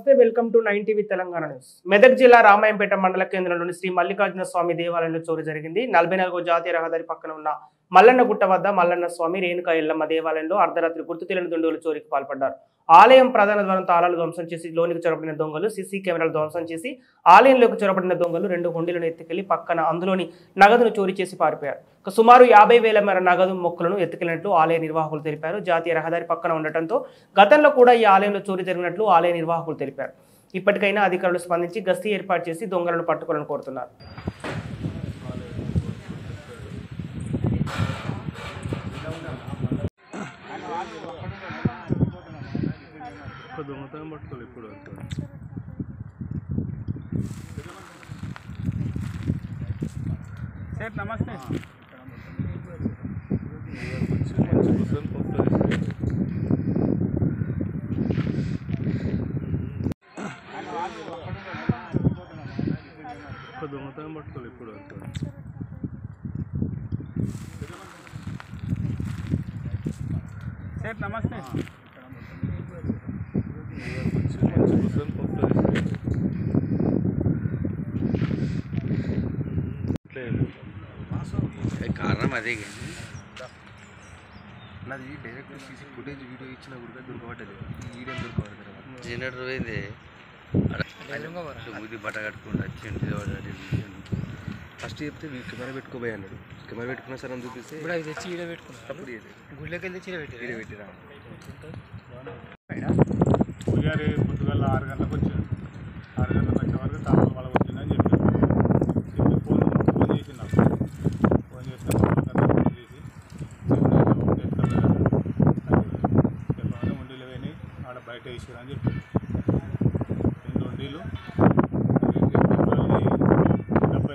నమస్తే welcome to nine TV Telangana news Medak జిల్లా రామాయంపేట మండల కేంద్రంలోని శ్రీ మల్లికార్జున స్వామి దేవాలయంలో చోరీ జరిగింది నలభై నాలుగో జాతీయ రహదారి పక్కన ఉన్న మల్లన్న గుట్ట వద్ద మల్లన్న స్వామి రేణుకా ఎల్లమ్మ దేవాలయంలో అర్ధరాత్రి గుర్తు తెలియని దుండగులు చోరీకి పాల్పడ్డారు ఆలయం ప్రధాన ద్వారం తాళాలు ధ్వంసం చేసి లోనికి చొరబడిన దొంగలు సీసీ కెమెరాలు ధ్వంసం చేసి ఆలయంలోకి చొరబడిన దొంగలు రెండు హుండీలను ఎత్తుకెళ్లి పక్కన అందులోని నగదును చోరీ చేసి పారిపోయారు ఇక సుమారు యాభై వేల మేర నగదు మొక్కులను ఎత్తుకెళ్లినట్లు ఆలయ నిర్వాహకులు తెలిపారు జాతీయ రహదారి పక్కన ఉండటంతో గతంలో కూడా ఈ ఆలయంలో చోరీ జరిగినట్లు ఆలయ నిర్వాహకులు తెలిపారు ఇప్పటికైనా అధికారులు స్పందించి గస్తీ ఏర్పాటు చేసి దొంగలను పట్టుకోవాలని కోరుతున్నారు ఒక దొంగతనం పట్టుకోవాలి ఇప్పుడు అంతా సేట్ నమస్తే మంచి కూర్చొని పప్పు తీసుకెళ్ళి ఒక దొంగతనం పట్టుకోవాలి ఇప్పుడు అంతా సేట్ నమస్తే మంచి కూర్చొని పప్పు తీసుకెళ్ళి లేదు కారణం అదే కానీ నాది డైరెక్ట్ సీసీ ఫుటేజ్ వీడియో ఇచ్చిన కూడా దొరకబడ్డది ఈ వీడియో దొరకబడతారు జనరేటర్ పోయింది ముది బట్ట కట్టుకుంటూ వచ్చింది ఫస్ట్ చెప్తే వీ- కెమెరా పెట్టుకోబోయే అన్నాడు కెమెరా పెట్టుకున్నా సరే అని చూపిస్తే ఇప్పుడు అవి తెచ్చి ఈడ పెట్టుకున్నాం అప్పుడు ఇది గుళ్ళకి వెళ్ళి తెచ్చి ఈడ పెట్టి వీడియో పెట్టిరా పూజారి పొద్దుగల ఆరు గంటలకు వచ్చాడు ఆరు గంటలకు వచ్చే వరకు తాళం వాళ్ళకి వచ్చిందని చెప్పారు చెప్పి ఫోన్ ఫోన్ చేసి నాకు ఫోన్ చేస్తే ఫోన్ ఫోన్ చేసి చెప్పగానే ఉండిలు పోయినాయి ఆడ బయట వేసారు అని చెప్పారు రెండు ఉండిలు డబ్బు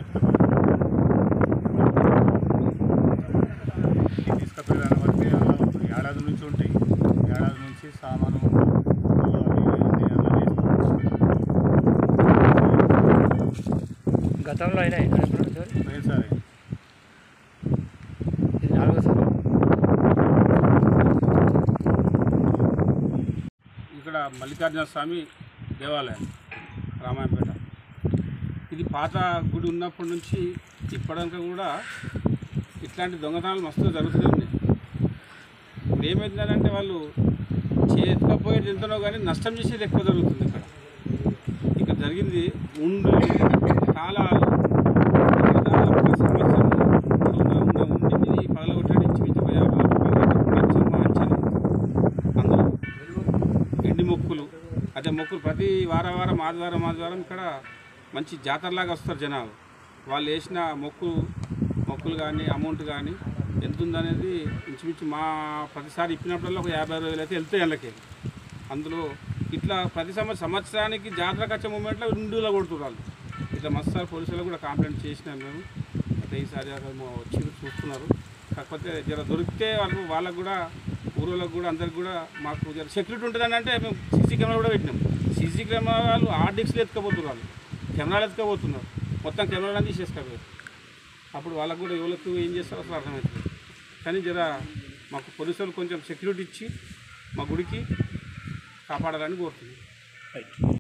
తీసుకపోయాను బట్టి ఏడాది నుంచి ఉంటాయి ఏడాది నుంచి సామాను అవి ఇవి అన్నీ అందులో వేసుకుంటాం. గతంలో అయినా ఇక్కడ ఎప్పుడు సార్ పోయినసారి ఇది నాలుగో సార్ ఇక్కడ మల్లికార్జున స్వామి దేవాలయం రామాయణపేట ఇది పాత గుడి ఉన్నప్పటి నుంచి ఇప్పటిదాకా కూడా ఇట్లాంటి దొంగతనాలు మస్తు జరుగుతూనే ఉన్నాయి ఇప్పుడు ఏమైందంటే వాళ్ళు చేతకపోయేది ఎంతనో కానీ నష్టం చేసేది ఎక్కువ జరుగుతుంది ఇక్కడ ఇక్కడ జరిగింది ఉండు కాలాలు దాదాపు ఒక సంవత్సరం ఉన్న ఉన్న ఉండిని పగలగొట్టడం ఇంచుమించు ఒక యాభై రూపాయలు అంచనా అంచనా అందులో ఎండి మొక్కులు అదే మొక్కులు ప్రతి వారం వారం ఆదివారం ఆదివారం ఇక్కడ మంచి జాతరలాగా వస్తారు జనాలు వాళ్ళు వేసిన మొక్కు మొక్కులు కానీ అమౌంట్ కానీ ఎంత ఉందనేది ఇంచుమించు మా ప్రతిసారి ఇప్పినప్పుడల్లా ఒక యాభై అరవై వేలు అయితే వెళ్తాయి వాళ్ళకి అందులో ఇట్లా ప్రతి సంవత్సరం సంవత్సరానికి జాతరకు వచ్చే మూమెంట్లో ఇండులో కొడుతున్నారు ఇట్లా మస్తు పోలీసులకు కూడా కంప్లైంట్ చేసినాం మేము అయితే ఈసారి ఏమో వచ్చి చూస్తున్నారు కాకపోతే జర దొరికితే వాళ్ళకు వాళ్ళకు కూడా ఊరోళ్ళకు కూడా అందరికి కూడా మాకు జర సెక్యూరిటీ ఉంటుందని అంటే మేము సీసీ కెమెరా కూడా పెట్టినాం సీసీ కెమెరాలు ఆర్డిక్స్లు ఎత్తుకపోతున్నారు కెమెరాలు ఎత్తుకపోతున్నారు మొత్తం కెమెరాలు తీసేసుకోపోయారు అప్పుడు వాళ్ళకు కూడా ఎవరికి ఏం చేస్తారో అసలు అర్థమవుతుంది కానీ జర మాకు పోలీసులు కొంచెం సెక్యూరిటీ ఇచ్చి మా గుడికి కాపాడాలని కోరుతుంది